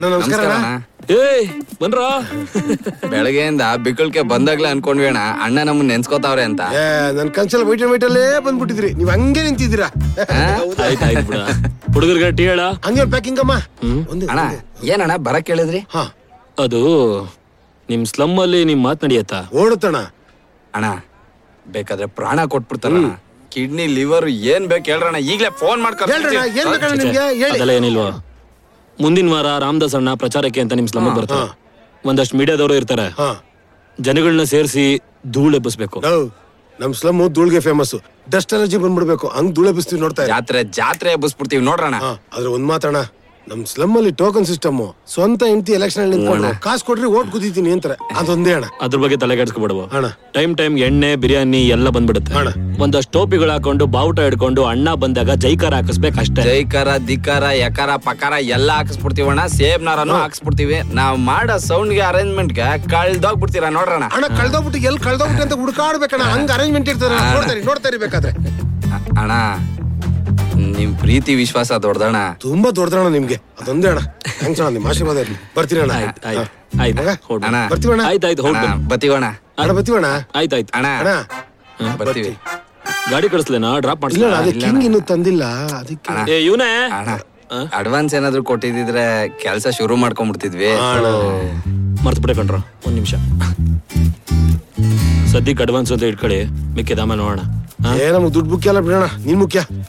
ಅಣ್ಣ, ನಮಸ್ಕಾರ ಅಣ್ಣ. ಏಯ್ ಬನ್ರ ಬೆಳಗ್ಗೆಯಿಂದ ಬಿಕ್ಕಳ್ಕೆ ಬಂದಾಗ್ಲೇ ಅನ್ಕೊಂಡ್ವಿ ಅಣ್ಣ ಅಣ್ಣ ನಮ್ಮನ್ನ ನೆನ್ಸ್ಕೋತಾವ್ರೆ ಅಂತ ಏ ನನ್ ಕನ್ಸಲ್ ವೈಟ್ ಅಂಡ್ ವೈಟ್ ಅಲ್ಲೇ ಬಂದ್ಬಿಟ್ಟಿದ್ರಿ ನೀವ್ ಹಂಗೆ ನಿಂತಿದ್ದೀರಾ ಆಯ್ತು ಆಯ್ತು ಬಿಡ ಹುಡುಗರಿಗೆ ಟೀ ಹೇಳ ಹಂಗೆ ಪ್ಯಾಕಿಂಗ್ ಅಮ್ಮ ಒಂದು ಅಣ್ಣ ಏನಣ್ಣ ಬರಕ್ ಹೇಳಿದ್ರಿ ಹಾ ಅದು ನಿಮ್ ಸ್ಲಮ್ ಅಲ್ಲಿ ನಿಮ್ ಮಾತ್ ನಡೆಯತ್ತಾ ಓಡುತ್ತಣ್ಣ ಅಣ್ಣ ಬೇಕಾದ್ರೆ ಪ್ರಾಣ ಕೊಟ್ಬಿಡ್ತಾರ ಕಿಡ್ನಿ ಲಿವರ್ ಏನ್ ಬೇಕು ಹೇಳ್ರಣ್ಣ ಈಗ್ಲೇ ಫೋನ್ ಹೇಳ್ರಣ್ಣ ಮಾಡ್ಕೊಂಡು ಏನ್ ಬೇಕಣ್ಣ ನಿಮ್ಗೆ ಹೇಳಿ ಅದೆಲ್ಲ ಏನಿಲ್ವಾ ಮುಂದಿನ ವಾರ ರಾಮದಾಸ್ ಅಣ್ಣ ಪ್ರಚಾರಕ್ಕೆ ಅಂತ ನಿಮ್ ಸ್ಲಮ್ ಬರ್ತಾರೆ ಒಂದಷ್ಟು ಮೀಡಿಯಾದವರು ಇರ್ತಾರೆ ಹಾ ಜನಗಳನ್ನ ಸೇರಿಸಿ ಧೂಳ್ ಎಬ್ಬಿಸ್ಬೇಕು ಲವ್ ನಮ್ ಸ್ಲಮ್ ಧೂಳ್ಗೆ ಫೇಮಸ್ ಡಸ್ಟ್ ಅಲರ್ಜಿ ಬಂದ್ಬಿಡ್ಬೇಕು ಹಂಗ್ ಧೂಳೆ ಬಿಸ್ತೀವಿ ನೋಡ್ತಾ ಇರಿ. ಜಾತ್ರೆ ಜಾತ್ರೆ ಎಬ್ಬಿಸ್ಬಿಡ್ತೀವಿ ನೋಡ್ರಣ್ಣ ಹಾ ಆದ್ರೆ ಒಂದ್ ಮಾತಣ್ಣ ನಮ್ ಸ್ಲಮ್ ಅಲ್ಲಿ ಟೋಕನ್ ಸಿಸ್ಟಮ್ ಸ್ವಂತ ಹೆಂಡತಿ ಎಲೆಕ್ಷನ್ ಅಲ್ಲಿ ನಿಂತ್ಕೊಂಡು ಕಾಸು ಕೊಡ್ರಿ ಓಟ್ ಕುದೀತೀನಿ ಅಂತಾರೆ ಅದೊಂದೇ ಅಣ್ಣ ಅದ್ರ ಬಗ್ಗೆ ತಲೆ ಕೆಡಿಸ್ಕೊಬಿಡುವ ಅಣ್ಣ ಟೈಮ್ ಟೈಮ್ ಎಣ್ಣೆ ಬಿರಿಯಾನಿ ಎಲ್ಲ ಬಂದ್ಬಿಡುತ್ತೆ ಅಣ್ಣ. ಒಂದಷ್ಟು ಟೋಪಿಗಳು ಹಾಕೊಂಡು ಬಾವುಟ ಹಿಡ್ಕೊಂಡು ಅಣ್ಣ ಬಂದಾಗ ಜೈಕಾರ ಹಾಕಿಸ್ಬೇಕು ಅಷ್ಟೇ ಜೈಕಾರ ದಿಕ್ಕಾರ ಯಕಾರ ಪಕಾರ ಎಲ್ಲ ಹಾಕಿಸ್ಬಿಡ್ತೀವಣ್ಣ ಸೇಬ್ ನಾರನು ಹಾಕಿಸ್ಬಿಡ್ತೀವಿ ನಾವ್ ಮಾಡೋ ಸೌಂಡ್ ಗೆ ಅರೇಂಜ್ಮೆಂಟ್ ಗೆ ಕಳ್ದೋಗ್ಬಿಡ್ತೀರಾ ನೋಡ್ರಣ್ಣ ಅಣ್ಣ ಕಳ್ದೋಗ್ಬಿಟ್ಟು ಎಲ್ಲಿ ಕಳ್ದೋಗ್ಬಿಟ್ಟು ಅಂತ ಹುಡುಕಾಡ್ಬೇಕಣ್ಣ ಹಂಗ ಅರೇಂಜ್ಮೆಂಟ್ ಇರ್ತಾರೆ ನೋಡ್ತಾರಿ ನೋಡ್ತಾರಿ ಬೇಕಾದ್ರೆ ಅ- ಅಣ್ಣ ನಿಮ್ ಪ್ರೀತಿ ವಿಶ್ವಾಸ ದೊಡ್ಡದಣ್ಣ ತುಂಬಾ ದೊಡ್ಡದಣ್ಣ ನಿಮ್ಗೆ ಅದೊಂದೇ ಅಣ್ಣ ಥ್ಯಾಂಕ್ಸ್ ಅಣ್ಣ ನಿಮ್ಮ ಆಶೀರ್ವಾದ ಇರ್ಲಿ ಬರ್ತೀನಿ ಅಣ್ಣ ಆಯ್ತು ಆಯ್ತು ಮಗ? ಹೊರ್ಡು. ಅಣ್ಣ ಬರ್ತೀವಣ್ಣ ಆಯ್ತು ಆಯ್ತು ಹೊರ್ಡು ಅಣ್ಣ, ಬನ್ನಿ. ಬತ್ತೀವಣ್ಣ ಅಣ್ಣ ಬರ್ತೀವಣ್ಣ ಆಯ್ತು ಆಯ್ತು ಅಣ್ಣ ಅಣ್ಣ ಬರ್ತೀವಿ ಗಾಡಿ ಕಳಿಸ್ಲೇನಾ ಡ್ರಾಪ್ ಇಲ್ಲ ಅಣ್ಣ, ಮಾಡಿಸ್ಲಾ ಅದೇ ಕಿಂಗ್ ಇನ್ನು ತಂದಿಲ್ಲ ಅದಕ್ಕೆ ಏ ಇವನೇ ಅಣ್ಣ ಅಡ್ವಾನ್ಸ್ ಏನಾದ್ರು ಕೊಟ್ಟಿದ್ರೆ ಕೆಲಸ ಶುರು ಮಾಡ್ಕೊಂಡ್ಬಿಡ್ತಿದ್ವಿ ಮರ್ತು ಬಿಡೆ ಕಣ್ರ ಒಂದ್ ನಿಮಿಷ ಸದ್ಯಕ್ಕೆ ಅಡ್ವಾನ್ಸ್ ಅಂತ ಇಟ್ಕೊಳ್ಳಿ ಮಿಕ್ಕಿದ ಆಮೇಲೆ ನೋಡೋಣ ಹಾ? ಏ ನಮ್ಗೆ ದುಡ್ಡು ಮುಖ್ಯ ಅಲ್ಲ ಬಿಡೋಣ ನೀನ್ ಮುಖ್ಯ